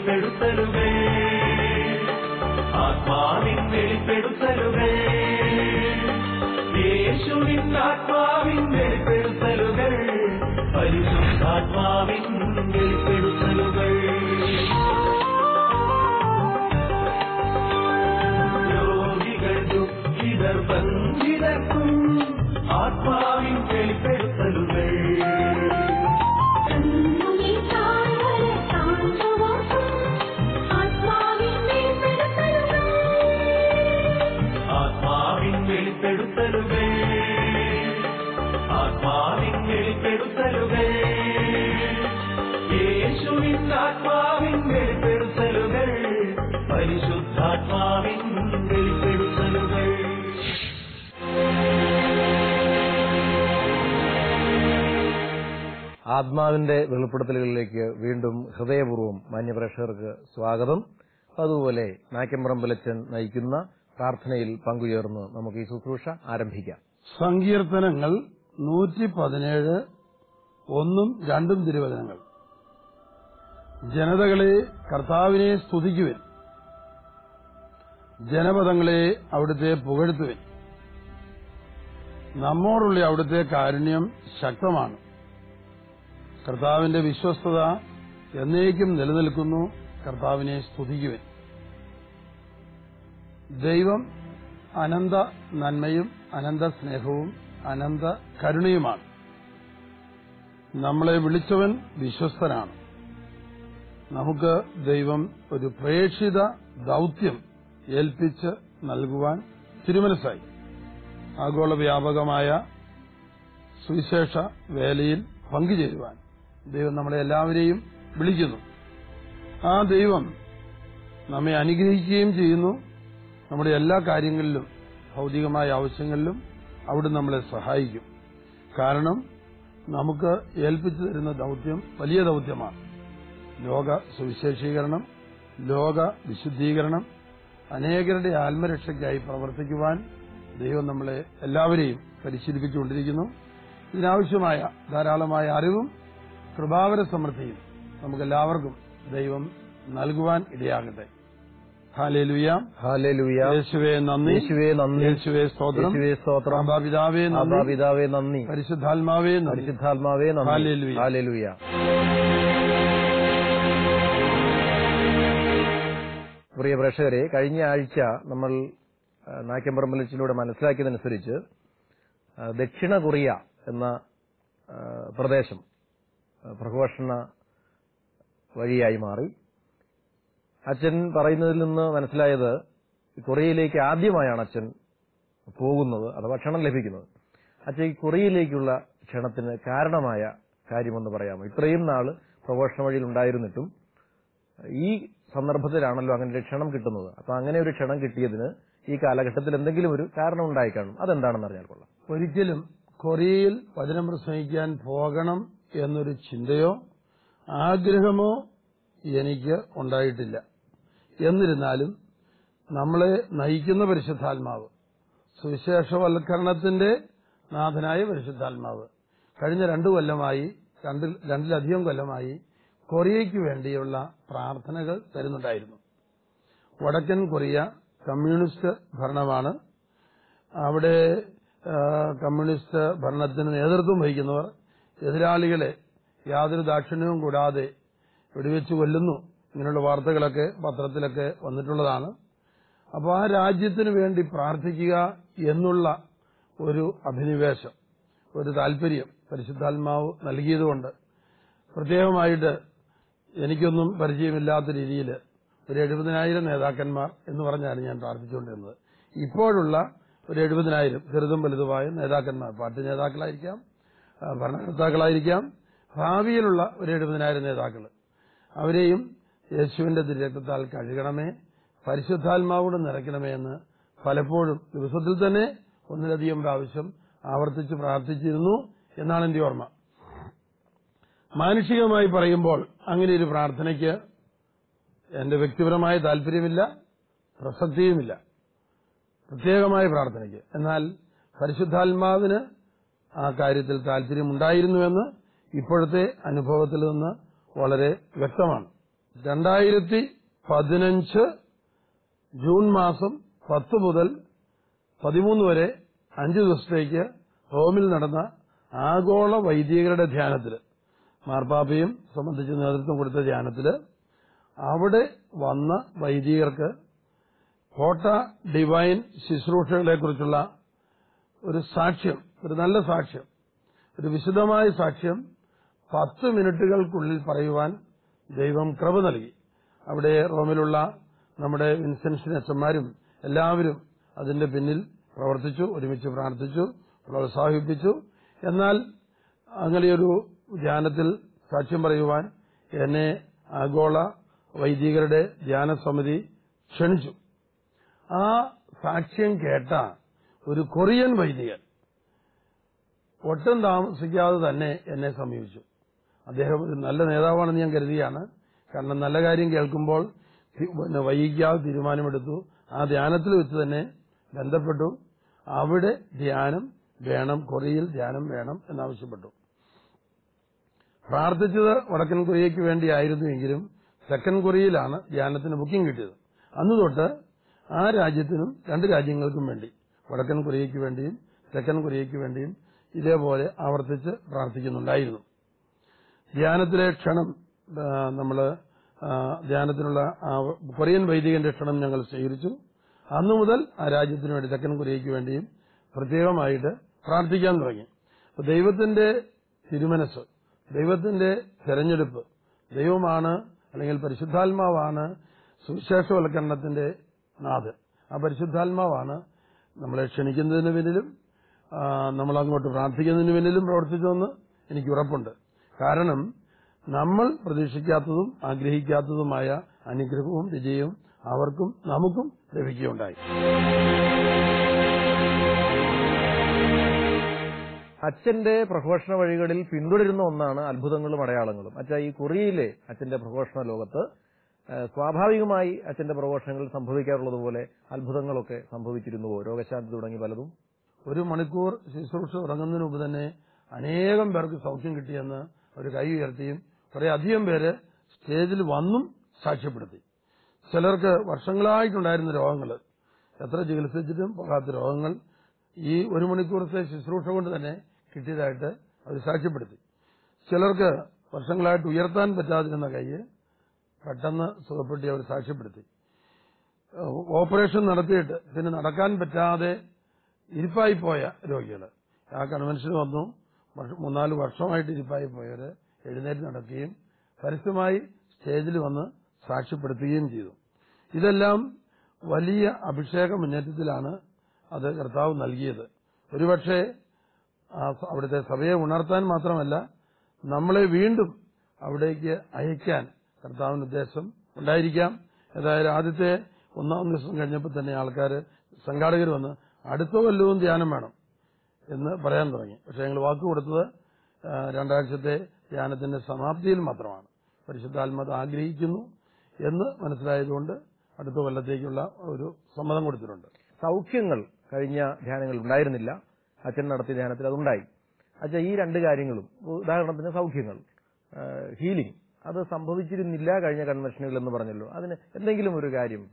വെളിപ്പെടുത്തലുകൾ ആത്മാവിൻ വെളിപ്പെടുത്തലുകൾ യേശുവിൻ ആത്മാവിൻ വെളിപ്പെടുത്തലുകൾ പരിശുദ്ധാത്മാവിൻ വെളിപ്പെടുത്തലുകൾ രോഗികൾ ദുഃഖിതർ ബന്ധിതർക്കും ആത്മാവിൻ വെളിപ്പെടുത്തലുകൾ കണ്ണുനീർ താഴ്വര താഴ്വവാസം ആത്മാവിൻ വെളിപ്പെടുത്തലുകൾ ആത്മാവിൻ വെളിപ്പെടുത്തലുകൾ ആത്മാവിൻ വെളിപ്പെടുത്തലുകൾ യേശുവിൻ ആത്മാവിൻ വെളിപ്പെടുത്തലുകൾ പരിശുദ്ധാത്മാവിൻ വെളിപ്പെടുത്തലുകൾ ആത്മാവിന്റെ വെളിപ്പെടുത്തലുകളിലേക്ക് വീണ്ടും ഹൃദയപൂർവ്വം മാന്യപ്രേക്ഷകർക്ക് സ്വാഗതം അതുപോലെ നായ്ക്കമ്പറമ്പലച്ചൻ നയിക്കുന്ന പ്രാർത്ഥനയിൽ പങ്കുചേർന്ന് നമുക്ക് ഈ ശുശ്രൂഷ ആരംഭിക്കാം സങ്കീർത്തനങ്ങൾ നൂറ്റി പതിനേഴ് ഒന്നും രണ്ടും തിരുവചനങ്ങൾ ജനതകളെ കർത്താവിനെ സ്തുതിക്കുവിൻ ജനപദങ്ങളെ അവിടുത്തെ പുകഴ്ത്തുവിൻ നമ്മോടുള്ള അവിടുത്തെ കാരുണ്യം ശക്തമാണ് കർത്താവിന്റെ വിശ്വസ്തത എന്നേക്കും നിലനിൽക്കുന്നു കർത്താവിനെ സ്തുതിക്കുവിൻ ദൈവം അനന്ത നന്മയും അനന്ത സ്നേഹവും അനന്ത കരുണയുമാണ് നമ്മളെ വിളിച്ചവൻ വിശ്വസ്തനാണ് നമുക്ക് ദൈവം ഒരു പ്രേക്ഷിത ദൗത്യം ഏൽപ്പിച്ച് നൽകുവാൻ തിരുമനസായി ആഗോള വ്യാപകമായ സുവിശേഷ വേലയിൽ പങ്കുചേരുവാൻ ദൈവം നമ്മളെ എല്ലാവരെയും വിളിക്കുന്നു ആ ദൈവം നമ്മെ അനുഗ്രഹിക്കുകയും ചെയ്യുന്നു നമ്മുടെ എല്ലാ കാര്യങ്ങളിലും ഭൗതികമായ ആവശ്യങ്ങളിലും അവിടെ നമ്മളെ സഹായിക്കും കാരണം നമുക്ക് ഏൽപ്പിച്ചു തരുന്ന ദൗത്യം വലിയ ദൗത്യമാണ് ലോക സുവിശേഷീകരണം ലോക വിശുദ്ധീകരണം അനേകരുടെ ആത്മരക്ഷയ്ക്കായി പ്രവർത്തിക്കുവാൻ ദൈവം നമ്മളെ എല്ലാവരെയും പരിശീലിപ്പിച്ചുകൊണ്ടിരിക്കുന്നു ഇതിനാവശ്യമായ ധാരാളമായ അറിവും കൃപാവര സമൃദ്ധിയും നമുക്കെല്ലാവർക്കും ദൈവം നൽകുവാൻ ഇടയാകട്ടെ ഹാലേലുയ ഹാലേലൂയ യേശുവേ നന്ദി യേശുവേ നന്ദി യേശുവേ സ്തോത്രം യേശുവേ സ്തോത്രം ആബാപിതാവേ നന്ദി ആബാപിതാവേ നന്ദി പരിശുദ്ധാത്മാവേ നന്ദി പരിശുദ്ധാത്മാവേ നന്ദി ഹാലേലൂയ. ഹാലേലൂയ പ്രിയ പ്രേക്ഷകരെ കഴിഞ്ഞ ആഴ്ച നമ്മൾ ആ, നായ്ക്കമ്പറമ്പലച്ചിലൂടെ മനസ്സിലാക്കിയതനുസരിച്ച് ആ, ദക്ഷിണ കൊറിയ എന്ന ആ, പ്രദേശം ആ, പ്രഘോഷണ വഴിയായി മാറി അച്ഛൻ പറയുന്നതിൽ നിന്ന് മനസ്സിലായത് കൊറിയയിലേക്ക് ആദ്യമായാണ് അച്ഛൻ പോകുന്നത് അഥവാ ക്ഷണം ലഭിക്കുന്നത് അച്ഛൻ ഈ കൊറിയയിലേക്കുള്ള ക്ഷണത്തിന് കാരണമായ കാര്യമെന്ന് പറയാമോ ഇത്രയും നാള് പ്രഘോഷണ വഴിയിൽ ഉണ്ടായിരുന്നിട്ടും ഈ സന്ദർഭത്തിലാണല്ലോ അങ്ങനെ ഒരു ക്ഷണം കിട്ടുന്നത് അപ്പൊ അങ്ങനെ ഒരു ക്ഷണം കിട്ടിയതിന് ഈ കാലഘട്ടത്തിൽ എന്തെങ്കിലും ഒരു കാരണം ഉണ്ടായി കാണും അതെന്താണെന്ന് അറിഞ്ഞാൽ കൊള്ളാം ഒരിക്കലും കൊറിയയിൽ വചനം പ്രസംഗിക്കാൻ പോകണം എന്നൊരു ചിന്തയോ ആഗ്രഹമോ എനിക്ക് ഉണ്ടായിട്ടില്ല എന്നിരുന്നാലും നമ്മളെ നയിക്കുന്ന പരിശുദ്ധാത്മാവ് സുവിശേഷവൽക്കരണത്തിന്റെ നാഥനായ പരിശുദ്ധാത്മാവ് കഴിഞ്ഞ രണ്ടു കൊല്ലമായി രണ്ടിൽ രണ്ടിലധികം കൊല്ലമായി കൊറിയയ്ക്ക് വേണ്ടിയുള്ള പ്രാർത്ഥനകൾ തരുന്നുണ്ടായിരുന്നു വടക്കൻ കൊറിയ കമ്മ്യൂണിസ്റ്റ് ഭരണമാണ് അവിടെ ആ, കമ്മ്യൂണിസ്റ്റ് ഭരണത്തിന് നേതൃത്വം വഹിക്കുന്നവർ എതിരാളികളെ യാതൊരു ദാക്ഷിണ്യവും കൂടാതെ വെടിവെച്ച് കൊല്ലുന്നു ഇങ്ങനെയുള്ള വാർത്തകളൊക്കെ പത്രത്തിലൊക്കെ വന്നിട്ടുള്ളതാണ് അപ്പോൾ ആ രാജ്യത്തിന് വേണ്ടി പ്രാർത്ഥിക്കുക എന്നുള്ള ഒരു അഭിനിവേശം ഒരു താല്പര്യം പരിശുദ്ധാത്മാവ് നൽകിയതുകൊണ്ട് പ്രത്യേകമായിട്ട് എനിക്കൊന്നും പരിചയമില്ലാത്ത രീതിയിൽ ഒരു എഴുപതിനായിരം നേതാക്കന്മാർ എന്ന് പറഞ്ഞാണ് ഞാൻ പ്രാർത്ഥിച്ചുകൊണ്ടിരുന്നത് ഇപ്പോഴുള്ള ഒരു എഴുപതിനായിരം ചെറുതും വലുതുമായ നേതാക്കന്മാർ പാർട്ടി നേതാക്കളായിരിക്കാം ആ, ഭരണകർത്താക്കളായിരിക്കാം ഭാവിയിലുള്ള ഒരു എഴുപതിനായിരം നേതാക്കൾ അവരെയും യേശുവിന്റെ തിരക്തത്താൽ കഴുകണമേ പരിശുദ്ധാത്മാവോട് നിറയ്ക്കണമേ എന്ന് പലപ്പോഴും ദിവസത്തിൽ തന്നെ ഒന്നിലധികം പ്രാവശ്യം ആവർത്തിച്ച് പ്രാർത്ഥിച്ചിരുന്നു എന്നാണ് എന്റെ ഓർമ്മ മാനുഷികമായി പറയുമ്പോൾ അങ്ങനെ ഒരു പ്രാർത്ഥനയ്ക്ക് എന്റെ വ്യക്തിപരമായ താല്പര്യമില്ല പ്രസക്തിയുമില്ല പ്രത്യേകമായ പ്രാർത്ഥനയ്ക്ക് എന്നാൽ പരിശുദ്ധാത്മാവിന് ആ കാര്യത്തിൽ താല്പര്യമുണ്ടായിരുന്നുവെന്ന് ഇപ്പോഴത്തെ അനുഭവത്തിൽ നിന്ന് വളരെ വ്യക്തമാണ് രണ്ടായിരത്തി പതിനഞ്ച് ജൂൺ മാസം പത്ത് മുതൽ പതിമൂന്ന് വരെ അഞ്ച് ദിവസത്തേക്ക് റോമിൽ നടന്ന ആഗോള വൈദികരുടെ ധ്യാനത്തിൽ മാർപ്പാപ്പയും സംബന്ധിച്ച് നേതൃത്വം കൊടുത്ത ധ്യാനത്തിൽ അവിടെ വന്ന വൈദികർക്ക് കോട്ട ഡിവൈൻ ശുശ്രൂഷകളെക്കുറിച്ചുള്ള ഒരു സാക്ഷ്യം ഒരു നല്ല സാക്ഷ്യം ഒരു വിശദമായ സാക്ഷ്യം പത്ത് മിനിറ്റുകൾക്കുള്ളിൽ പറയുവാൻ ദൈവം കൃപ നൽകി അവിടെ റോമിലുള്ള നമ്മുടെ വിൻസെൻഷൻ അച്ഛന്മാരും എല്ലാവരും അതിന്റെ പിന്നിൽ പ്രവർത്തിച്ചു ഒരുമിച്ച് പ്രാർത്ഥിച്ചു പ്രോത്സാഹിപ്പിച്ചു എന്നാൽ അങ്ങനെയൊരു ധ്യാനത്തിൽ സാക്ഷ്യം പറയുവാൻ എന്നെ ആഗോള വൈദികരുടെ ധ്യാന സമിതി ക്ഷണിച്ചു ആ സാക്ഷ്യം കേട്ട ഒരു കൊറിയൻ വൈദികൻ ഒട്ടും താമസിക്കാതെ തന്നെ എന്നെ സമീപിച്ചു അദ്ദേഹം ഒരു നല്ല നേതാവാണെന്ന് ഞാൻ കരുതിയാണ് കാരണം നല്ല കാര്യം കേൾക്കുമ്പോൾ തി- പിന്നെ വൈകിക്കാതെ തീരുമാനമെടുത്തു ആ ധ്യാനത്തിൽ വെച്ച് തന്നെ ബന്ധപ്പെട്ടു അവിടെ ധ്യാനം വേണം കൊറിയയിൽ ധ്യാനം വേണം എന്നാവശ്യപ്പെട്ടു പ്രാർത്ഥിച്ചത് വടക്കൻ കൊറിയയ്ക്ക് വേണ്ടിയായിരുന്നുവെങ്കിലും തെക്കൻ കൊറിയയിലാണ് ധ്യാനത്തിന് ബുക്കിംഗ് കിട്ടിയത് അന്ന് തൊട്ട് ആ രാജ്യത്തിനും രണ്ട് രാജ്യങ്ങൾക്കും വേണ്ടി വടക്കൻ കൊറിയയ്ക്ക് വേണ്ടിയും തെക്കൻ കൊറിയയ്ക്ക് വേണ്ടിയും ഇതേപോലെ ആവർത്തിച്ച് പ്രാർത്ഥിക്കുന്നുണ്ടായിരുന്നു ധ്യാനത്തിലെ ക്ഷണം നമ്മൾ ധ്യാനത്തിനുള്ള ആ കൊറിയൻ വൈദികന്റെ ക്ഷണം ഞങ്ങൾ സ്വീകരിച്ചു അന്നു മുതൽ ആ രാജ്യത്തിനു വേണ്ടി തെക്കൻ കൊറിയയ്ക്ക് വേണ്ടിയും പ്രത്യേകമായിട്ട് പ്രാർത്ഥിക്കാൻ തുടങ്ങി അപ്പൊ ദൈവത്തിന്റെ തിരുമനസ് ദൈവത്തിന്റെ തെരഞ്ഞെടുപ്പ് ദൈവമാണ് അല്ലെങ്കിൽ പരിശുദ്ധാത്മാവാണ് സുവിശേഷവൽക്കരണത്തിന്റെ നാഥൻ ആ പരിശുദ്ധാത്മാവാണ് നമ്മളെ ക്ഷണിക്കുന്നതിന് പിന്നിലും ആ, നമ്മൾ അങ്ങോട്ട് പ്രാർത്ഥിക്കുന്നതിന് പിന്നിലും പ്രവർത്തിച്ചതെന്ന് എനിക്ക് ഉറപ്പുണ്ട് കാരണം നമ്മൾ പ്രതീക്ഷിക്കാത്തതും ആഗ്രഹിക്കാത്തതുമായ അനുഗ്രഹവും വിജയവും അവർക്കും നമുക്കും ലഭിക്കുകയുണ്ടായി അച്ഛന്റെ പ്രഘോഷണ വഴികളിൽ പിന്തുടരുന്ന ഒന്നാണ് അത്ഭുതങ്ങളും അടയാളങ്ങളും അച്ഛ ഈ കൊറിയയിലെ അച്ഛന്റെ പ്രഘോഷണ ലോകത്ത് ആ, സ്വാഭാവികമായി അച്ഛന്റെ പ്രഘോഷണങ്ങളിൽ സംഭവിക്കാറുള്ളതുപോലെ അത്ഭുതങ്ങളൊക്കെ സംഭവിച്ചിരുന്നുവോ രോഗശാന്തി തുടങ്ങി പലതും ഒരു മണിക്കൂർ ശുശ്രൂഷ തുടങ്ങുന്നതിന് മുമ്പ് തന്നെ അനേകം പേർക്ക് സൗഖ്യം കിട്ടിയെന്ന് ഒരു കൈ ഉയർത്തിയും കുറെ അധികം പേര് സ്റ്റേജിൽ വന്നും സാക്ഷ്യപ്പെടുത്തി ചിലർക്ക് വർഷങ്ങളായിട്ടുണ്ടായിരുന്ന രോഗങ്ങൾ എത്ര ചികിത്സിച്ചിട്ടും പോകാത്ത രോഗങ്ങൾ ഈ ഒരു മണിക്കൂറത്തെ ശുശ്രൂഷ കൊണ്ട് തന്നെ കിട്ടിയതായിട്ട് അവർ സാക്ഷ്യപ്പെടുത്തി ചിലർക്ക് വർഷങ്ങളായിട്ട് ഉയർത്താൻ പറ്റാതിരുന്ന കൈ പെട്ടെന്ന് സുഖപ്പെട്ടി അവർ സാക്ഷ്യപ്പെടുത്തി ഏഹ് ഓപ്പറേഷൻ നടത്തിയിട്ട് പിന്നെ നടക്കാൻ പറ്റാതെ ഇരിപ്പായി പോയ രോഗികൾ ആ കൺവെൻഷൻ വന്നു വർഷ- മൂന്നാല് വർഷമായിട്ട് ഇരിപ്പായി പോയവര് എഴുന്നേറ്റ് നടക്കുകയും പരസ്യമായി സ്റ്റേജിൽ വന്ന് സാക്ഷ്യപ്പെടുത്തുകയും ചെയ്തു ഇതെല്ലാം വലിയ അഭിഷേക മുന്നേറ്റത്തിലാണ് അത് കർത്താവ് നൽകിയത് ഒരുപക്ഷെ ആ സ- അവിടുത്തെ സഭയെ ഉണർത്താൻ മാത്രമല്ല നമ്മളെ വീണ്ടും അവിടേക്ക് അയക്കാൻ കർത്താവിന് ഉദ്ദേശം ഉണ്ടായിരിക്കാം ഏതായാലും ആദ്യത്തെ ഒന്നാം ദിവസം കഴിഞ്ഞപ്പോൾ തന്നെ ആൾക്കാർ സംഘാടകർ വന്ന് അടുത്ത കൊല്ലവും ധ്യാനം വേണം എന്ന് പറയാൻ തുടങ്ങി പക്ഷെ ഞങ്ങൾ വാക്ക് കൊടുത്തത് ആ, രണ്ടാഴ്ചത്തെ ധ്യാനത്തിന്റെ സമാപ്തിയിൽ മാത്രമാണ് പരിശുദ്ധാത്മത ആഗ്രഹിക്കുന്നു എന്ന് മനസ്സിലായതുകൊണ്ട് അടുത്ത കൊല്ലത്തേക്കുള്ള ഒരു സമ്മതം കൊടുത്തിട്ടുണ്ട് സൗഖ്യങ്ങൾ കഴിഞ്ഞ ധ്യാനങ്ങളിൽ ഉണ്ടായിരുന്നില്ല അച്ഛൻ നടത്തിയ ധ്യാനത്തിൽ അതുണ്ടായി അച്ഛ ഈ രണ്ട് കാര്യങ്ങളും ഉദാഹരണത്തിന് സൗഖ്യങ്ങൾ ഹീലിംഗ് അത് സംഭവിച്ചിരുന്നില്ല കഴിഞ്ഞ കൺവെൻഷനുകൾ എന്ന് പറഞ്ഞല്ലോ അതിന് എന്തെങ്കിലും ഒരു കാര്യം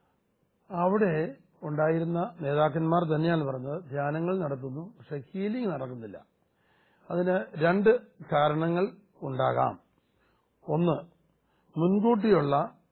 അവിടെ ഉണ്ടായിരുന്ന നേതാക്കന്മാർ തന്നെയാണ് പറഞ്ഞത് ധ്യാനങ്ങൾ നടത്തുന്നു പക്ഷെ ഹീലിംഗ് നടക്കുന്നില്ല അതിന് രണ്ട് കാരണങ്ങൾ ഉണ്ടാകാം ഒന്ന് മുൻകൂട്ടിയുള്ള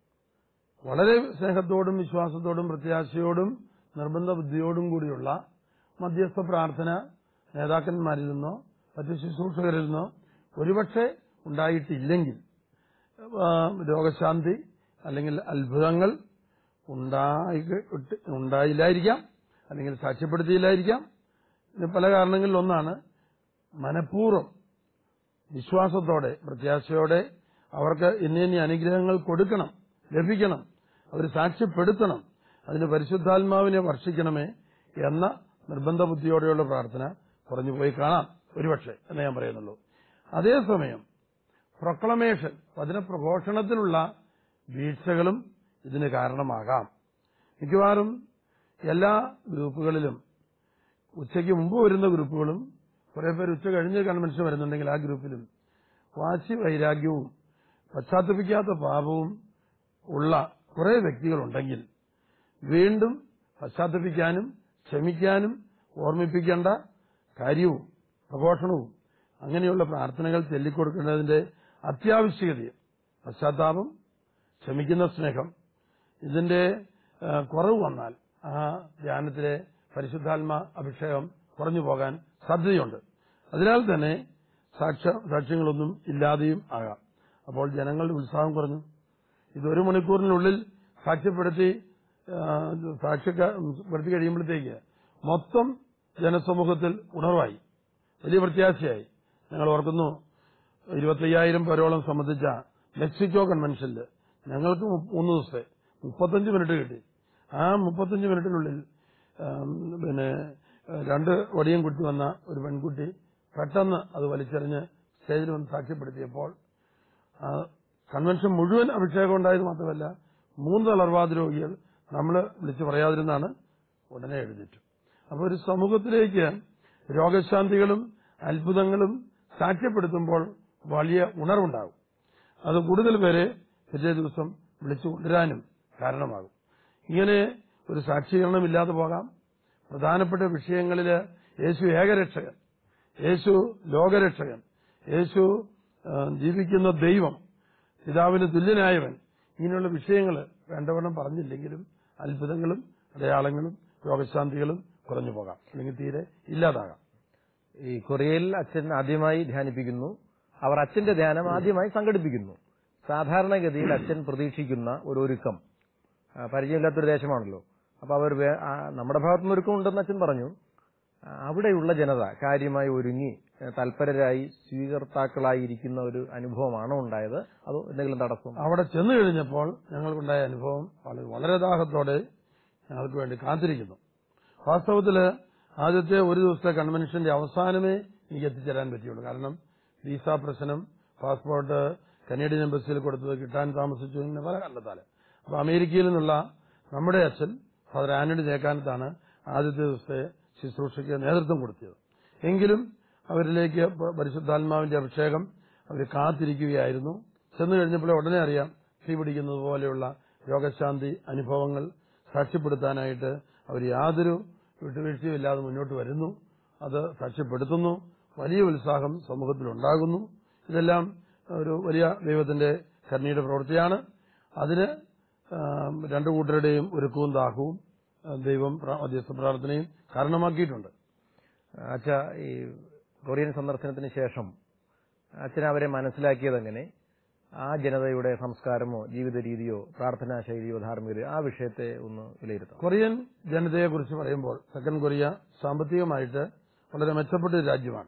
വളരെ സ്നേഹത്തോടും വിശ്വാസത്തോടും പ്രത്യാശയോടും നിർബന്ധ ബുദ്ധിയോടും കൂടിയുള്ള മധ്യസ്ഥ പ്രാർത്ഥന നേതാക്കന്മാരിൽ നിന്നോ മറ്റു ശുശ്രൂഷകരിൽ നിന്നോ ഒരുപക്ഷെ ഉണ്ടായിട്ടില്ലെങ്കിൽ ആ, രോഗശാന്തി അല്ലെങ്കിൽ അത്ഭുതങ്ങൾ ഉണ്ടായി ഉണ്ടായില്ലായിരിക്കാം അല്ലെങ്കിൽ സാക്ഷ്യപ്പെടുത്തിയില്ലായിരിക്കാം ഇത് പല കാരണങ്ങളിൽ ഒന്നാണ് മനഃപൂർവ്വം വിശ്വാസത്തോടെ പ്രത്യാശയോടെ അവർക്ക് ഇന്ന ഇന്ന അനുഗ്രഹങ്ങൾ കൊടുക്കണം ലഭിക്കണം അവർ സാക്ഷ്യപ്പെടുത്തണം അതിന് പരിശുദ്ധാത്മാവിനെ വർഷിക്കണമേ എന്ന നിർബന്ധ ബുദ്ധിയോടെയുള്ള പ്രാർത്ഥന കുറഞ്ഞുപോയി കാണാം ഒരുപക്ഷെ എന്ന് ഞാൻ പറയുന്നുള്ളൂ അതേസമയം പ്രൊക്ലമേഷൻ വചനപ്രഘോഷണത്തിലുള്ള വീഴ്ചകളും ഇതിന് കാരണമാകാം മിക്കവാറും എല്ലാ ഗ്രൂപ്പുകളിലും ഉച്ചയ്ക്ക് മുമ്പ് വരുന്ന ഗ്രൂപ്പുകളും കുറെ പേര് ഉച്ച കഴിഞ്ഞ് കൺവെൻഷൻ വരുന്നുണ്ടെങ്കിൽ ആ ഗ്രൂപ്പിലും വാശി വൈരാഗ്യവും പശ്ചാത്തപിക്കാത്ത പാപവും ഉള്ള കുറെ വ്യക്തികളുണ്ടെങ്കിൽ വീണ്ടും പശ്ചാത്തപിക്കാനും ക്ഷമിക്കാനും ഓർമ്മിപ്പിക്കേണ്ട കാര്യവും പ്രഘോഷണവും അങ്ങനെയുള്ള പ്രാർത്ഥനകൾ ചൊല്ലിക്കൊടുക്കേണ്ടതിന്റെ അത്യാവശ്യകതയും പശ്ചാത്താപം ക്ഷമിക്കുന്ന സ്നേഹം ഇതിന്റെ ആ, കുറവ് വന്നാൽ ആ ധ്യാനത്തിലെ പരിശുദ്ധാത്മ അഭിഷേകം കുറഞ്ഞു പോകാൻ സാധ്യതയുണ്ട് അതിനാൽ തന്നെ സാക്ഷ്യ സാക്ഷ്യങ്ങളൊന്നും ഇല്ലാതെയും ആകാം അപ്പോൾ ജനങ്ങളുടെ ഉത്സാഹം കുറഞ്ഞു ഇത് ഒരു മണിക്കൂറിനുള്ളിൽ സാക്ഷ്യപ്പെടുത്തി ആ, സാക്ഷ്യപ്പെടുത്തി കഴിയുമ്പോഴത്തേക്ക് മൊത്തം ജനസമൂഹത്തിൽ ഉണർവായി വലിയ പ്രത്യാശയായി ഞങ്ങൾ ഓർക്കുന്നു ഇരുപത്തയ്യായിരം പേരോളം സംബന്ധിച്ച മെക്സിക്കോ കൺവെൻഷനിൽ ഞങ്ങൾക്ക് മു- മൂന്ന് ദിവസത്തെ മുപ്പത്തഞ്ച് മിനിറ്റ് കിട്ടി ആ മുപ്പത്തഞ്ച് മിനിറ്റിനുള്ളിൽ ആം, പിന്നെ ഏഹ്, രണ്ട് വടിയും കുട്ടി വന്ന ഒരു പെൺകുട്ടി പെട്ടെന്ന് അത് വലിച്ചെറിഞ്ഞ് സ്റ്റേജിൽ വന്ന് സാക്ഷ്യപ്പെടുത്തിയപ്പോൾ ആ കൺവെൻഷൻ മുഴുവൻ അഭിഷേകം ഉണ്ടായത് മാത്രമല്ല മൂന്ന് തളർവാദ രോഗികൾ നമ്മൾ വിളിച്ചു പറയാതിരുന്നാണ് ഉടനെ എഴുന്നേറ്റു അപ്പോൾ ഒരു സമൂഹത്തിലേക്ക് രോഗശാന്തികളും അത്ഭുതങ്ങളും സാക്ഷ്യപ്പെടുത്തുമ്പോൾ വലിയ ഉണർവുണ്ടാകും അത് കൂടുതൽ പേരെ പിറ്റേ ദിവസം വിളിച്ചു കൊണ്ടുവരാനും കാരണമാകും ഇങ്ങനെ ഒരു സാക്ഷീകരണം ഇല്ലാതെ പോകാം പ്രധാനപ്പെട്ട വിഷയങ്ങളിൽ യേശു ഏകരക്ഷകൻ യേശു ലോകരക്ഷകൻ യേശു ആ, ജീവിക്കുന്ന ദൈവം പിതാവിന് തുല്യനായവൻ ഇങ്ങനെയുള്ള വിഷയങ്ങൾ വേണ്ടവണ്ണം പറഞ്ഞില്ലെങ്കിലും അത്ഭുതങ്ങളും അടയാളങ്ങളും രോഗശാന്തികളും കുറഞ്ഞു പോകാം അല്ലെങ്കിൽ തീരെ ഇല്ലാതാകാം ഈ കൊറിയയിൽ അച്ഛൻ ആദ്യമായി ധ്യാനിപ്പിക്കുന്നു അവർ അച്ഛന്റെ ധ്യാനം ആദ്യമായി സംഘടിപ്പിക്കുന്നു സാധാരണഗതിയിൽ അച്ഛൻ പ്രതീക്ഷിക്കുന്ന ഒരു ഒരുക്കം ആ, പരിചയമില്ലാത്തൊരു ദേശമാണല്ലോ അപ്പൊ അവർ വേ- ആ, നമ്മുടെ ഭാഗത്തുനിന്ന് ഒരുക്കം ഉണ്ടെന്ന് അച്ഛൻ പറഞ്ഞു ആ, അവിടെയുള്ള ജനത കാര്യമായി ഒരുങ്ങി ഏ, തൽപരരായി സ്വീകർത്താക്കളായിരിക്കുന്ന ഒരു അനുഭവമാണോ ഉണ്ടായത് അതോ എന്തെങ്കിലും തടസ്സം അവിടെ ചെന്നു കഴിഞ്ഞപ്പോൾ ഞങ്ങൾക്കുണ്ടായ അനുഭവം വളരെ വളരെ ദാഹത്തോടെ ഞങ്ങൾക്ക് വേണ്ടി കാത്തിരിക്കുന്നു വാസ്തവത്തില് ആദ്യത്തെ ഒരു ദിവസത്തെ കൺവെൻഷന്റെ അവസാനമേ എനിക്ക് എത്തിച്ചേരാൻ പറ്റിയുള്ളൂ കാരണം വിസ പ്രശ്നം പാസ്പോർട്ട് കനേഡിയൻ എംബസിയിൽ കൊടുത്തത് കിട്ടാൻ താമസിച്ചു ഇങ്ങനെ പല കാരണത്താല് അപ്പൊ അമേരിക്കയിൽ നിന്നുള്ള നമ്മുടെ അച്ഛൻ ഫാദർ ആന്റണി ചേക്കാനത്താണ് ആദ്യത്തെ ദിവസത്തെ ശുശ്രൂഷയ്ക്ക് നേതൃത്വം കൊടുത്തത് എങ്കിലും അവരിലേക്ക് പ- പരിശുദ്ധാത്മാവിന്റെ അഭിഷേകം അവർ കാത്തിരിക്കുകയായിരുന്നു ചെന്നു കഴിഞ്ഞപ്പോൾ ഉടനെ അറിയാം തീ പിടിക്കുന്നത് പോലെയുള്ള രോഗശാന്തി അനുഭവങ്ങൾ സാക്ഷ്യപ്പെടുത്താനായിട്ട് അവർ യാതൊരു വിട്ടുവീഴ്ചയും ഇല്ലാതെ മുന്നോട്ട് വരുന്നു അത് സാക്ഷ്യപ്പെടുത്തുന്നു വലിയ ഉത്സാഹം സമൂഹത്തിലുണ്ടാകുന്നു ഇതെല്ലാം ഒരു വലിയ ദൈവത്തിന്റെ കരുണയുടെ പ്രവൃത്തിയാണ് അതിന് ആം, രണ്ടു കൂട്ടരുടെയും ഒരുക്കവും ദാഹവും ആ, ദൈവം പ്ര- മധ്യസ്ഥ പ്രാർത്ഥനയും കാരണമാക്കിയിട്ടുണ്ട് അച്ഛ ഈ കൊറിയൻ സന്ദർശനത്തിന് ശേഷം അച്ഛൻ അവരെ മനസ്സിലാക്കിയത് എങ്ങനെ ആ ജനതയുടെ സംസ്കാരമോ ജീവിത രീതിയോ പ്രാർത്ഥനാ ശൈലിയോ ധാർമ്മികതയോ ആ വിഷയത്തെ ഒന്ന് വിലയിരുത്താം കൊറിയൻ ജനതയെ കുറിച്ച് പറയുമ്പോൾ തെക്കൻ കൊറിയ സാമ്പത്തികമായിട്ട് വളരെ മെച്ചപ്പെട്ട ഒരു രാജ്യമാണ്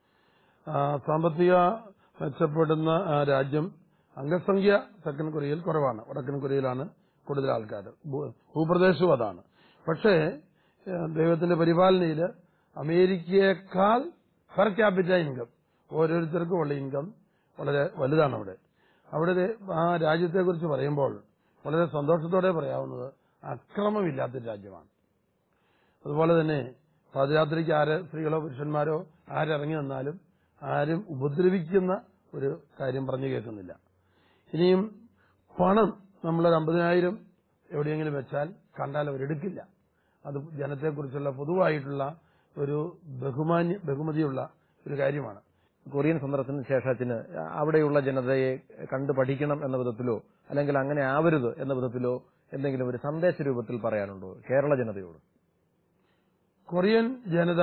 ആ, സാമ്പത്തിക മെച്ചപ്പെടുന്ന ആ, രാജ്യം അംഗസംഖ്യ തെക്കൻ കൊറിയയിൽ കുറവാണ് വടക്കൻ കൊറിയയിലാണ് കൂടുതൽ ആൾക്കാർ ഭൂ- ഭൂപ്രദേശവും അതാണ് പക്ഷേ ഏ, ദൈവത്തിന്റെ പരിപാലനയിൽ അമേരിക്കയേക്കാൾ പെർ ക്യാപിറ്റ ഇൻകം ഓരോരുത്തർക്കും ഉള്ള ഇൻകം വളരെ വലുതാണ് അവിടെ അവിടെ ദേ ആ രാജ്യത്തെക്കുറിച്ച് പറയുമ്പോൾ വളരെ സന്തോഷത്തോടെ പറയാവുന്നത് അക്രമമില്ലാത്തൊരു രാജ്യമാണ് അതുപോലെ തന്നെ പാദയാത്രയ്ക്ക് ആര് സ്ത്രീകളോ പുരുഷന്മാരോ ആരിറങ്ങി നിന്നാലും ആരും ഉപദ്രവിക്കുന്ന ഒരു കാര്യം പറഞ്ഞു കേൾക്കുന്നില്ല ഇനിയും പണം നമ്മളൊരു അമ്പതിനായിരം എവിടെയെങ്കിലും വെച്ചാൽ കണ്ടാൽ അവരെടുക്കില്ല അത് ജനത്തെക്കുറിച്ചുള്ള പൊതുവായിട്ടുള്ള ഒരു ബഹുമാന്യ ബഹുമതിയുള്ള ഒരു കാര്യമാണ് കൊറിയൻ സന്ദർശനത്തിന് ശേഷം അച്ഛന് അവിടെയുള്ള ജനതയെ കണ്ടു പഠിക്കണം എന്ന വിധത്തിലോ അല്ലെങ്കിൽ അങ്ങനെ ആവരുത് എന്ന വിധത്തിലോ എന്തെങ്കിലും ഒരു സന്ദേശ രൂപത്തിൽ പറയാനുണ്ടോ കേരള ജനതയോട് കൊറിയൻ ജനത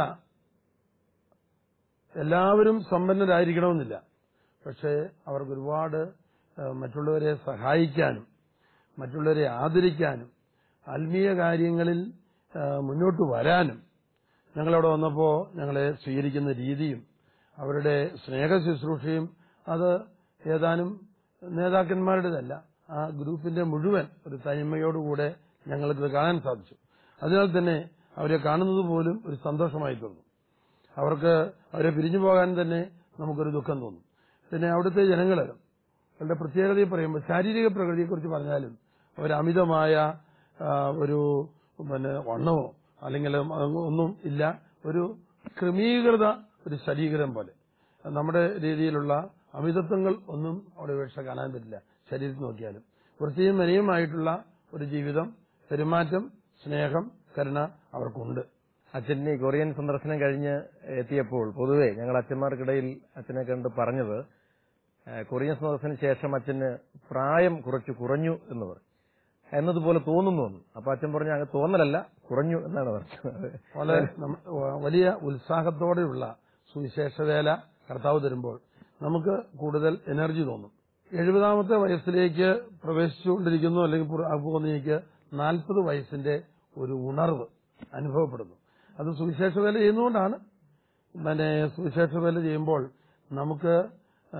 എല്ലാവരും സമ്പന്നരായിരിക്കണമെന്നില്ല പക്ഷേ അവർക്ക് ഒരുപാട് ഏഹ്, മറ്റുള്ളവരെ സഹായിക്കാനും മറ്റുള്ളവരെ ആദരിക്കാനും ആത്മീയ കാര്യങ്ങളിൽ ഏഹ്, മുന്നോട്ട് വരാനും ഞങ്ങളവിടെ വന്നപ്പോൾ ഞങ്ങളെ സ്വീകരിക്കുന്ന രീതിയും അവരുടെ സ്നേഹ ശുശ്രൂഷയും അത് ഏതാനും നേതാക്കന്മാരുടേതല്ല ആ ഗ്രൂപ്പിന്റെ മുഴുവൻ ഒരു തനിമയോടുകൂടെ ഞങ്ങൾക്ക് കാണാൻ സാധിച്ചു അതിനാൽ തന്നെ അവരെ കാണുന്നത് പോലും ഒരു സന്തോഷമായി തോന്നും അവർക്ക് അവരെ പിരിഞ്ഞു പോകാൻ തന്നെ നമുക്കൊരു ദുഃഖം തോന്നും പിന്നെ അവിടുത്തെ ജനങ്ങൾ അവരുടെ പ്രത്യേകതയെ പറയുമ്പോൾ ശാരീരിക പ്രകൃതിയെക്കുറിച്ച് പറഞ്ഞാലും അവർ അമിതമായ ആ, ഒരു പിന്നെ വണ്ണമോ അല്ലെങ്കിൽ ഒന്നും ഇല്ല ഒരു ക്രമീകൃത ഒരു ശരീരം പോലെ നമ്മുടെ രീതിയിലുള്ള അമിതത്വങ്ങൾ ഒന്നും അവിടെ വീഴ്ച കാണാൻ പറ്റില്ല ശരീരത്തിൽ നോക്കിയാലും വൃത്തിയും വനിയുമായിട്ടുള്ള ഒരു ജീവിതം പെരുമാറ്റം സ്നേഹം കരുണ അവർക്കുണ്ട് അച്ഛൻ ഈ കൊറിയൻ സന്ദർശനം കഴിഞ്ഞ് എത്തിയപ്പോൾ പൊതുവെ ഞങ്ങൾ അച്ഛന്മാർക്കിടയിൽ അച്ഛനെ കണ്ട് പറഞ്ഞത് ഏഹ്, കൊറിയൻ സന്ദർശനത്തിന് ശേഷം അച്ഛന് പ്രായം കുറച്ച് കുറഞ്ഞു എന്ന് പറഞ്ഞു എന്നതുപോലെ തോന്നുന്നു എന്ന്. അപ്പൊ അച്ഛൻ പറഞ്ഞു അങ്ങ് തോന്നലല്ല കുറഞ്ഞു എന്നാണ് പറഞ്ഞത് വളരെ നമ്മ- വലിയ ഉത്സാഹത്തോടെയുള്ള സുവിശേഷ വേല കർത്താവ് തരുമ്പോൾ നമുക്ക് കൂടുതൽ എനർജി തോന്നും എഴുപതാമത്തെ വയസ്സിലേക്ക് പ്രവേശിച്ചുകൊണ്ടിരിക്കുന്നു അല്ലെങ്കിൽ പുറ- പോകുന്നതിലേക്ക് നാൽപ്പത് വയസ്സിന്റെ ഒരു ഉണർവ് അനുഭവപ്പെടുന്നു അത് സുവിശേഷ വേല ചെയ്യുന്നതുകൊണ്ടാണ് പിന്നെ സുവിശേഷ വേല ചെയ്യുമ്പോൾ നമുക്ക് ആ,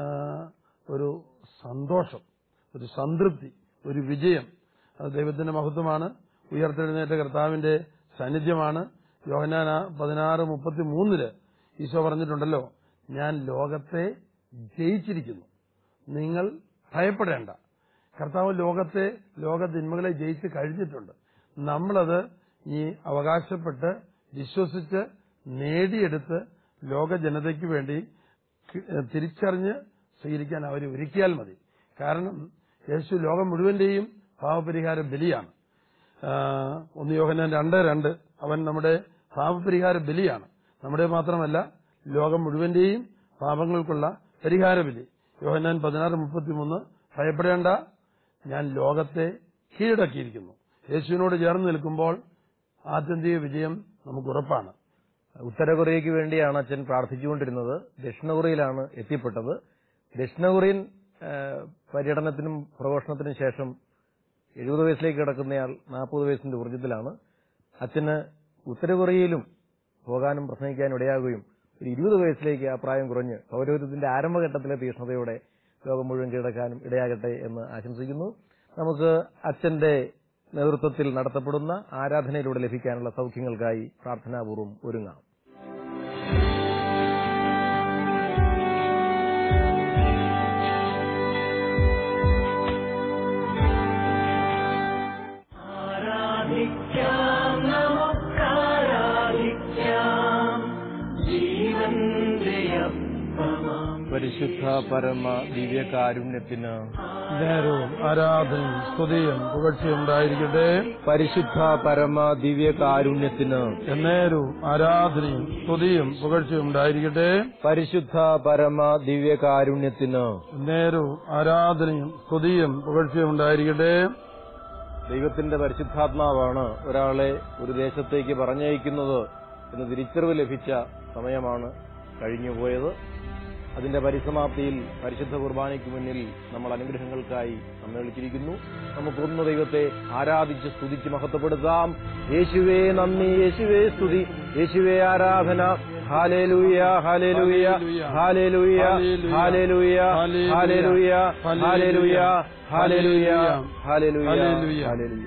ഒരു സന്തോഷം ഒരു സംതൃപ്തി ഒരു വിജയം അത് ദൈവത്തിന്റെ മഹത്വമാണ് ഉയർത്തെഴുന്നേറ്റ കർത്താവിന്റെ സാന്നിധ്യമാണ് യോഹനാന പതിനാറ് മുപ്പത്തി മൂന്നില് ഈശോ പറഞ്ഞിട്ടുണ്ടല്ലോ ഞാൻ ലോകത്തെ ജയിച്ചിരിക്കുന്നു നിങ്ങൾ ഭയപ്പെടേണ്ട കർത്താവ് ലോകത്തെ ലോക തിന്മകളെ ജയിച്ച് കഴിഞ്ഞിട്ടുണ്ട് നമ്മളത് ഈ അവകാശപ്പെട്ട് വിശ്വസിച്ച് നേടിയെടുത്ത് ലോക ജനതയ്ക്ക് വേണ്ടി ക- തിരിച്ചറിഞ്ഞ് സ്വീകരിക്കാൻ അവരെ ഒരുക്കിയാൽ മതി കാരണം യേശു ലോകം മുഴുവന്റെയും പാവപരിഹാര ബലിയാണ് ആ, ഒന്ന് യോഹന്നാൻ രണ്ട് രണ്ട് അവൻ നമ്മുടെ പാപപരിഹാര ബലിയാണ് നമ്മുടെ മാത്രമല്ല ലോകം മുഴുവന്റെയും പാപങ്ങൾക്കുള്ള പരിഹാര ബലി യോഹന്നാൻ പതിനാറ് മുപ്പത്തിമൂന്ന് ഭയപ്പെടേണ്ട ഞാൻ ലോകത്തെ കീഴടക്കിയിരിക്കുന്നു യേശുവിനോട് ചേർന്ന് നിൽക്കുമ്പോൾ ആത്യന്തിക വിജയം നമുക്ക് ഉറപ്പാണ് ഉത്തര കൊറിയയ്ക്ക് വേണ്ടിയാണ് അച്ഛൻ പ്രാർത്ഥിച്ചുകൊണ്ടിരുന്നത് ദക്ഷിണ കൊറിയയിലാണ് എത്തിപ്പെട്ടത് ദക്ഷിണ കൊറിയൻ ഏഹ്, പര്യടനത്തിനും പ്രഘോഷണത്തിനും ശേഷം എഴുപത് വയസ്സിലേക്ക് കിടക്കുന്നയാൾ നാൽപ്പത് വയസ്സിന്റെ ഊർജ്ജത്തിലാണ് അച്ഛന് ഉത്തര കൊറിയയിലും പോകാനും പ്രസംഗിക്കാനും ഇടയാകുകയും ഒരു ഇരുപത് വയസ്സിലേക്ക് ആ പ്രായം കുറഞ്ഞ് പൗരോഹിത്യത്തിന്റെ ആരംഭഘട്ടത്തിലെ തീഷ്ണതയോടെ ലോകം മുഴുവൻ കീഴടക്കാനും ഇടയാകട്ടെ എന്ന് ആശംസിക്കുന്നു നമുക്ക് അച്ഛന്റെ നേതൃത്വത്തിൽ നടത്തപ്പെടുന്ന ആരാധനയിലൂടെ ലഭിക്കാനുള്ള സൗഖ്യങ്ങൾക്കായി പ്രാർത്ഥനാപൂർവ്വം ഒരുങ്ങാം ആരാധിക്കാം നമുക്കാരാധിക്കാം ജീവന്റെ അപ്പമാം പരിശുദ്ധ പരമ ദിവ്യകാരുണ്യത്തിന് നേരവും ആരാധനയും സ്തുതിയും പുകഴ്ചയും ഉണ്ടായിരിക്കട്ടെ പരിശുദ്ധ പരമ ദിവ്യകാരുണ്യത്തിന് എന്നേരവും ആരാധനയും സ്തുതിയും പുകഴ്ചയും ഉണ്ടായിരിക്കട്ടെ പരിശുദ്ധ പരമ ദിവ്യകാരുണ്യത്തിന് നേരവും ആരാധനയും സ്തുതിയും പുകഴ്ചയും ഉണ്ടായിരിക്കട്ടെ ദൈവത്തിന്റെ പരിശുദ്ധാത്മാവാണ് ഒരാളെ ഒരു ദേശത്തേക്ക് പറഞ്ഞയക്കുന്നത് എന്ന് തിരിച്ചറിവ് ലഭിച്ച സമയമാണ് കഴിഞ്ഞുപോയത് അതിന്റെ പരിസമാപ്തിയിൽ പരിശുദ്ധ കുർബാനയ്ക്ക് മുന്നിൽ നമ്മൾ അനുഗ്രഹങ്ങൾക്കായി സമ്മേളിച്ചിരിക്കുന്നു നമുക്കൊന്ന് ദൈവത്തെ ആരാധിച്ച് സ്തുതിച്ച് മഹത്വപ്പെടുത്താം യേശുവേ നന്ദി യേശുവേ സ്തുതി യേശുവേ ആരാധന ഹാലേലൂയ ഹാലേലൂയ ഹാലേലൂയ ഹാലേലൂയ ഹാലേലൂയ ഹാലേലൂയ ഹാലേലൂയ ഹാലേലൂയ ഹാലേലൂയ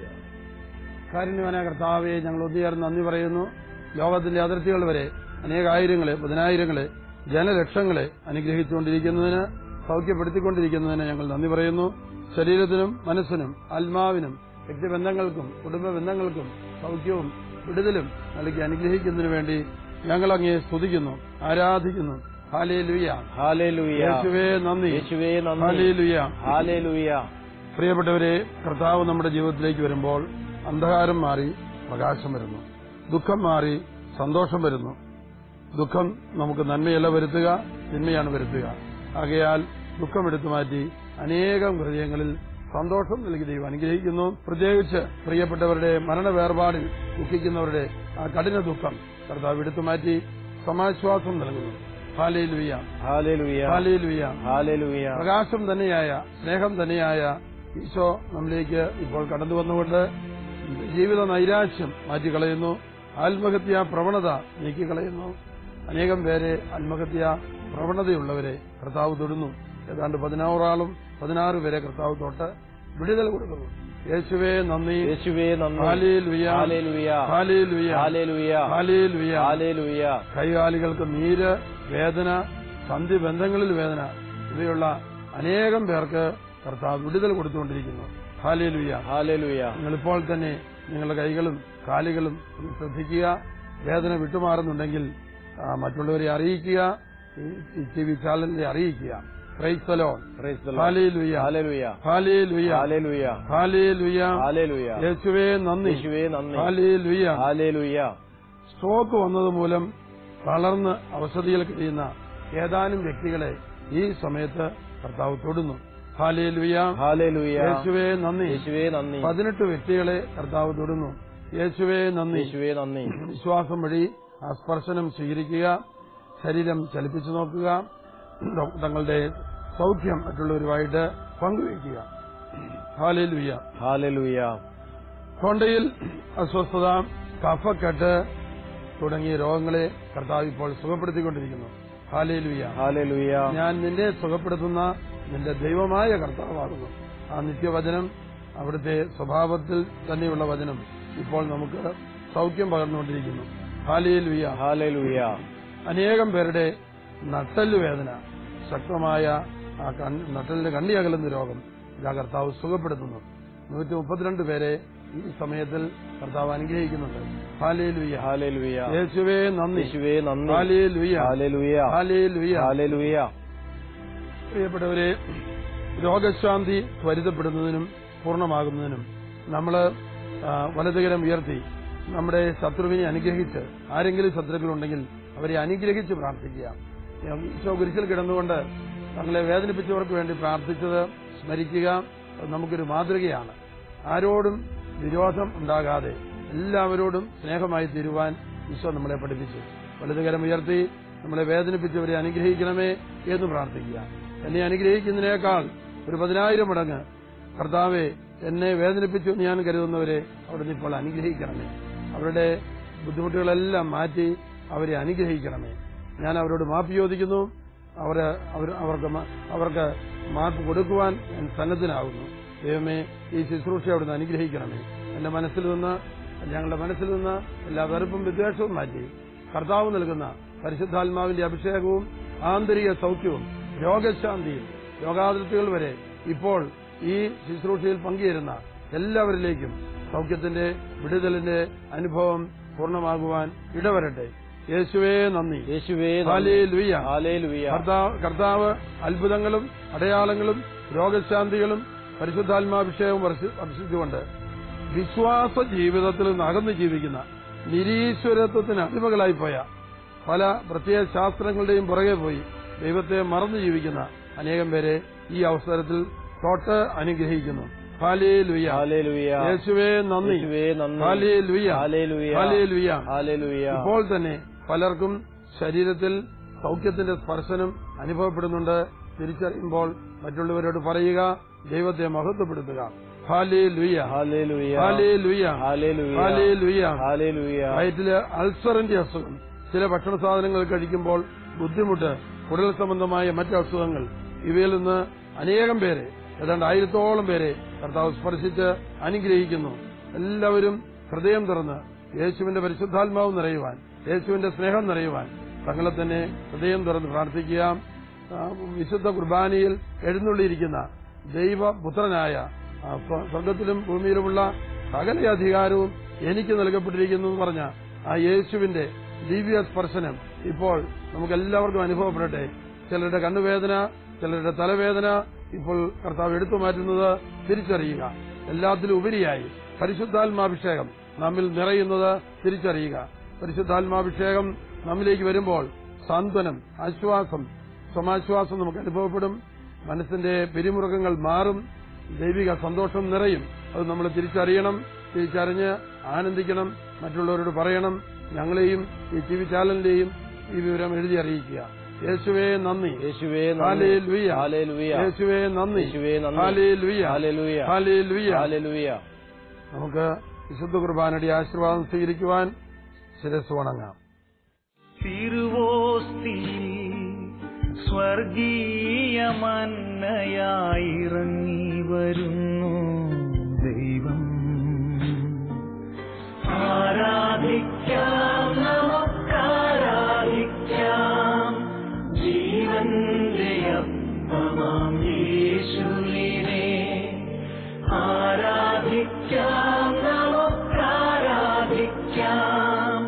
കാരുണ്യവാന കർത്താവെ ഞങ്ങൾ ഒന്നുചേർന്ന് നന്ദി പറയുന്നു ലോകത്തിന്റെ അതിർത്തികൾ വരെ അനേകായിരങ്ങളെ പതിനായിരങ്ങളെ ജനലക്ഷങ്ങളെ അനുഗ്രഹിച്ചുകൊണ്ടിരിക്കുന്നതിന് സൗഖ്യപ്പെടുത്തിക്കൊണ്ടിരിക്കുന്നതിന് ഞങ്ങൾ നന്ദി പറയുന്നു ശരീരത്തിനും മനസ്സിനും ആത്മാവിനും വ്യക്തിബന്ധങ്ങൾക്കും കുടുംബ ബന്ധങ്ങൾക്കും സൗഖ്യവും വിടുതലും നൽകി അനുഗ്രഹിക്കുന്നതിനു വേണ്ടി ഞങ്ങൾ അങ്ങേ സ്തുതിക്കുന്നു ആരാധിക്കുന്നു ഹാലേ ലുയ്യ ഹാലേലൂയ യേശുവേ നന്ദി യേശുവേ ഹാലേ നന്ദി ലുയ്യ ഹാലേലൂയ പ്രിയപ്പെട്ടവരെ കർത്താവ് നമ്മുടെ ജീവിതത്തിലേക്ക് വരുമ്പോൾ അന്ധകാരം മാറി പ്രകാശം വരുന്നു ദുഃഖം മാറി സന്തോഷം വരുന്നു ദുഃഖം നമുക്ക് നന്മയല്ല വരുത്തുക തിന്മയാണ് വരുത്തുക ആകയാൽ ദുഃഖം എടുത്തു മാറ്റി അനേകം ഹൃദയങ്ങളിൽ സന്തോഷം നൽകി ദൈവം അനുഗ്രഹിക്കുന്നു പ്രത്യേകിച്ച് പ്രിയപ്പെട്ടവരുടെ മരണ വേർപാടിൽ ദുഃഖിക്കുന്നവരുടെ ആ കഠിന ദുഃഖം കർത്താവ് എടുത്തു മാറ്റി സമാശ്വാസം നൽകുന്നു ഹാലേ ലുയ്യ ഹാലേലൂയ ഹാലേ ലുയ്യ ഹാലേലൂയ പ്രകാശം തന്നെയായ സ്നേഹം തന്നെയായ ഈശോ നമ്മിലേക്ക് ഇപ്പോൾ കടന്നു വന്നുകൊണ്ട് ജീവിത നൈരാശ്യം മാറ്റിക്കളയുന്നു ആത്മഹത്യാ പ്രവണത നീക്കിക്കളയുന്നു അനേകം പേരെ ആത്മഹത്യ പ്രവണതയുള്ളവരെ കർത്താവ് തൊടുന്നു ഏതാണ്ട് പതിനാറാളും പതിനാറ് പേരെ കർത്താവ് തൊട്ട് വിടുതൽ കൊടുക്കുന്നു യേശുവേ നന്ദി യേശുവേ നന്ദി ഹാലേലുയ ഹാലേലൂയ ഹാലേലുയ ഹാലേലൂയ ഹാലേലുയ ഹാലേലൂയ കൈകാലികൾക്ക് നീര് വേദന സന്ധി ബന്ധങ്ങളിൽ വേദന ഇവയുള്ള അനേകം പേർക്ക് കർത്താവ് വിടുതൽ കൊടുത്തുകൊണ്ടിരിക്കുന്നു ഹാലേലുയ ഹാലേലൂയ നിങ്ങളിപ്പോൾ തന്നെ നിങ്ങളുടെ കൈകളും കാലുകളും ഒന്ന് ശ്രദ്ധിക്കുക വേദന വിട്ടുമാറുന്നുണ്ടെങ്കിൽ ആ, മറ്റുള്ളവരെ അറിയിക്കുക ഈ ടി വി ചാനലിനെ അറിയിക്കുക Praise the Lord. Praise the Lord. Hallelujah. Hallelujah. Hallelujah. Hallelujah. Hallelujah. Hallelujah. യേശുവേ നന്ദി യേശുവേ നന്ദി Hallelujah. Hallelujah. സ്ട്രോക്ക് വന്നത് മൂലം തളർന്ന് അവസതിയിൽ കഴിയുന്ന ഏതാനും വ്യക്തികളെ ഈ സമയത്ത് കർത്താവ് തൊടുന്നു ഹാലേലുയ Hallelujah. യേശുവേ നന്ദി യേശുവേ നന്ദി പതിനെട്ട് വ്യക്തികളെ കർത്താവ് തൊടുന്നു യേശുവേ നന്ദി യേശുവേ നന്ദി വിശ്വാസം വഴി ആ സ്പർശനം സ്വീകരിക്കുക ശരീരം ചലിപ്പിച്ചു നോക്കുക തങ്ങളുടെ സൗഖ്യം മറ്റുള്ളവരുമായിട്ട് പങ്കുവയ്ക്കുക ഹാലേലുയ Hallelujah. തൊണ്ടയിൽ അസ്വസ്ഥത കഫക്കെട്ട് തുടങ്ങിയ രോഗങ്ങളെ കർത്താവ് ഇപ്പോൾ സുഖപ്പെടുത്തിക്കൊണ്ടിരിക്കുന്നു ഹാലേലുയ Hallelujah. ഞാൻ നിന്നെ സുഖപ്പെടുത്തുന്ന നിന്റെ ദൈവമായ കർത്താവാകുന്നു ആ നിത്യവചനം അവിടുത്തെ സ്വഭാവത്തിൽ തന്നെയുള്ള വചനം ഇപ്പോൾ നമുക്ക് സൗഖ്യം പകർന്നുകൊണ്ടിരിക്കുന്നു ഹാലേലുയ Hallelujah. അനേകം പേരുടെ നട്ടല് വേദന ശക്തമായ ആ കണ്ണ് നട്ടലിന്റെ കണ്ണി അകലുന്ന രോഗം ഇതാ കർത്താവ് സുഖപ്പെടുത്തുന്നു നൂറ്റി മുപ്പത്തിരണ്ട് പേരെ ഈ സമയത്തിൽ കർത്താവ് അനുഗ്രഹിക്കുന്നുണ്ട് ഹാലേ ലുയ്യ Hallelujah. യേശുവേ നന്ദി യേശുവേ നന്ദി ഹാലേ ലുയ്യ Hallelujah. ഹാലേ ലുയ്യ Hallelujah. പ്രിയപ്പെട്ടവരെ രോഗശാന്തി ത്വരിതപ്പെടുന്നതിനും പൂർണ്ണമാകുന്നതിനും നമ്മൾ വലതുകരം ഉയർത്തി നമ്മുടെ ശത്രുവിനെ അനുഗ്രഹിച്ച് ആരെങ്കിലും ശത്രുക്കളുണ്ടെങ്കിൽ അവരെ അനുഗ്രഹിച്ച് പ്രാർത്ഥിക്കുക ഈശോ കുരിശിൽ കിടന്നുകൊണ്ട് തങ്ങളെ വേദനിപ്പിച്ചവർക്ക് വേണ്ടി പ്രാർത്ഥിച്ചത് സ്മരിക്കുക അത് നമുക്കൊരു മാതൃകയാണ് ആരോടും വിരോധം ഉണ്ടാകാതെ എല്ലാവരോടും സ്നേഹമായി തീരുവാൻ ഈശോ നമ്മളെ പഠിപ്പിച്ചു വലതുകരം ഉയർത്തി നമ്മളെ വേദനിപ്പിച്ചവരെ അനുഗ്രഹിക്കണമേ എന്ന് പ്രാർത്ഥിക്കുക എന്നെ അനുഗ്രഹിക്കുന്നതിനേക്കാൾ ഒരു പതിനായിരം മടങ്ങ് കർത്താവെ എന്നെ വേദനിപ്പിച്ചു എന്ന് ഞാൻ കരുതുന്നവരെ അവിടുന്ന് ഇപ്പോൾ അനുഗ്രഹിക്കണമേ അവരുടെ ബുദ്ധിമുട്ടുകളെല്ലാം മാറ്റി അവരെ അനുഗ്രഹിക്കണമേ ഞാൻ അവരോട് മാപ്പ് ചോദിക്കുന്നു അവര് അവർ അവർക്ക് മ- അവർക്ക് മാപ്പ് കൊടുക്കുവാൻ ഞാൻ സന്നദ്ധനാകുന്നു ദൈവമേ ഈ ശുശ്രൂഷ അവിടുന്ന് അനുഗ്രഹിക്കണമേ എന്റെ മനസ്സിൽ നിന്ന് ഞങ്ങളുടെ മനസ്സിൽ നിന്ന് എല്ലാ വെറുപ്പും വിദ്വേഷവും മാറ്റി കർത്താവ് നൽകുന്ന പരിശുദ്ധാത്മാവിന്റെ അഭിഷേകവും ആന്തരിക സൗഖ്യവും രോഗശാന്തിയും രോഗാതിർത്തികൾ വരെ ഇപ്പോൾ ഈ ശുശ്രൂഷയിൽ പങ്കുചേരുന്ന എല്ലാവരിലേക്കും സൗഖ്യത്തിന്റെ വിടുതലിന്റെ അനുഭവം പൂർണ്ണമാകുവാൻ ഇടവരട്ടെ യേശുവേ നന്ദി യേശുവേ ഹാലേലുയ്യ. Hallelujah. കർത്താവ് കർത്താവ് അത്ഭുതങ്ങളും അടയാളങ്ങളും രോഗശാന്തികളും പരിശുദ്ധാത്മാഭിഷേകവും വർഷി- വർഷിച്ചുകൊണ്ട് വിശ്വാസ ജീവിതത്തിൽ നിന്ന് അകന്നു ജീവിക്കുന്ന നിരീശ്വരത്വത്തിന് അടിമകളായി പോയ പല പ്രത്യേക ശാസ്ത്രങ്ങളുടെയും പുറകെ പോയി ദൈവത്തെ മറന്നു ജീവിക്കുന്ന അനേകം പേരെ ഈ അവസരത്തിൽ തൊട്ട് അനുഗ്രഹിക്കുന്നു ഹാലേ ലുയ്യ Hallelujah. യേശുവേ നന്ദി യേശുവേ നന്ദി ഹാലേ ലുയ്യ Hallelujah. ഹാലേ ലുയ്യ Hallelujah. ഇപ്പോൾ തന്നെ പലർക്കും ശരീരത്തിൽ സൗഖ്യത്തിന്റെ സ്പർശനം അനുഭവപ്പെടുന്നുണ്ട് തിരിച്ചറിയുമ്പോൾ മറ്റുള്ളവരോട് പറയുക ദൈവത്തെ മഹത്വപ്പെടുത്തുക ഹാലേ ലുയ്യ Hallelujah. ഹാലേ ലുയ്യ Hallelujah. ഹാലേ ലുയ്യ Hallelujah. വയറ്റില് അൾസറിന്റെ അസുഖം ചില ഭക്ഷണ സാധനങ്ങൾ കഴിക്കുമ്പോൾ ബുദ്ധിമുട്ട് കുടൽ സംബന്ധമായ മറ്റ് അസുഖങ്ങൾ ഇവയിൽ നിന്ന് അനേകം പേരെ ഏതാണ്ട് ആയിരത്തോളം പേരെ കർത്താവ് സ്പർശിച്ച് അനുഗ്രഹിക്കുന്നു എല്ലാവരും ഹൃദയം തുറന്ന് യേശുവിന്റെ പരിശുദ്ധാത്മാവ് നിറയുവാൻ യേശുവിന്റെ സ്നേഹം നിറയുവാൻ തങ്ങളെ തന്നെ ഹൃദയം തുറന്ന് പ്രാർത്ഥിക്കുക ആ, വിശുദ്ധ കുർബാനയിൽ എഴുന്നള്ളിയിരിക്കുന്ന ദൈവപുത്രനായ ആ, സ്വ- സ്വർഗത്തിലും ഭൂമിയിലുമുള്ള സകല അധികാരവും എനിക്ക് നൽകപ്പെട്ടിരിക്കുന്നു എന്ന് പറഞ്ഞ ആ യേശുവിന്റെ ദിവ്യ സ്പർശനം ഇപ്പോൾ നമുക്ക് എല്ലാവർക്കും അനുഭവപ്പെടട്ടെ ചിലരുടെ കണ്ണുവേദന ചിലരുടെ തലവേദന ഇപ്പോൾ കർത്താവ് എടുത്തു മാറ്റുന്നത് തിരിച്ചറിയുക എല്ലാത്തിലും ഉപരിയായി പരിശുദ്ധാത്മാഭിഷേകം നമ്മിൽ നിറയുന്നത് തിരിച്ചറിയുക പരിശുദ്ധാത്മാഭിഷേകം നമ്മിലേക്ക് വരുമ്പോൾ സാന്ത്വനം ആശ്വാസം സമാശ്വാസം നമുക്ക് അനുഭവപ്പെടും മനസ്സിന്റെ പിരിമുറുക്കങ്ങൾ മാറും ദൈവിക സന്തോഷം നിറയും അത് നമ്മൾ തിരിച്ചറിയണം തിരിച്ചറിഞ്ഞ് ആനന്ദിക്കണം മറ്റുള്ളവരോട് പറയണം ഞങ്ങളെയും ഈ ടി വി ചാനലിന്റെയും ഈ വിവരം എഴുതി അറിയിക്കുക യേശുവേ നന്ദി യേശുവേ നന്ദി ഹാലേലുയ. Hallelujah. യേശുവേ നന്ദി യേശുവേ നന്ദി ഹാലേലുയ. Hallelujah. ഹാലേലുയ. Hallelujah. നമുക്ക് വിശുദ്ധ കുർബാനയുടെ ആശീർവാദം സ്വീകരിക്കുവാൻ ശിരസ് വണങ്ങാം തിരുവോസ്തിയിൽ സ്വർഗീയ മന്നയായിറങ്ങി വരുന്നു ദൈവം ആരാധിക്കാം നമുക്കാരാധിക്കാം ജീവന്റെ അപ്പമാം യേശുവിനെ ആരാധിക്കാം നമുക്കാരാധിക്കാം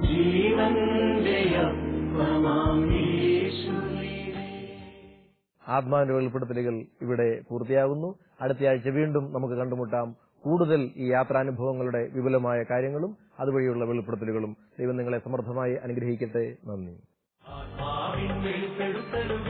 ജീവന്റെ അപ്പമാം യേശുവിനെ ആത്മാവിന്റെ വെളിപ്പെടുത്തലുകൾ ഇവിടെ പൂർത്തിയാകുന്നു അടുത്ത ആഴ്ച വീണ്ടും നമുക്ക് കണ്ടുമുട്ടാം കൂടുതൽ ഈ യാത്രാനുഭവങ്ങളുടെ വിപുലമായ കാര്യങ്ങളും അതുവഴിയുള്ള വെളിപ്പെടുത്തലുകളും ദൈവം നിങ്ങളെ സമർത്ഥമായി അനുഗ്രഹിക്കട്ടെ നന്ദി ആത്മാവിൻ വെളിപ്പെടുത്തലും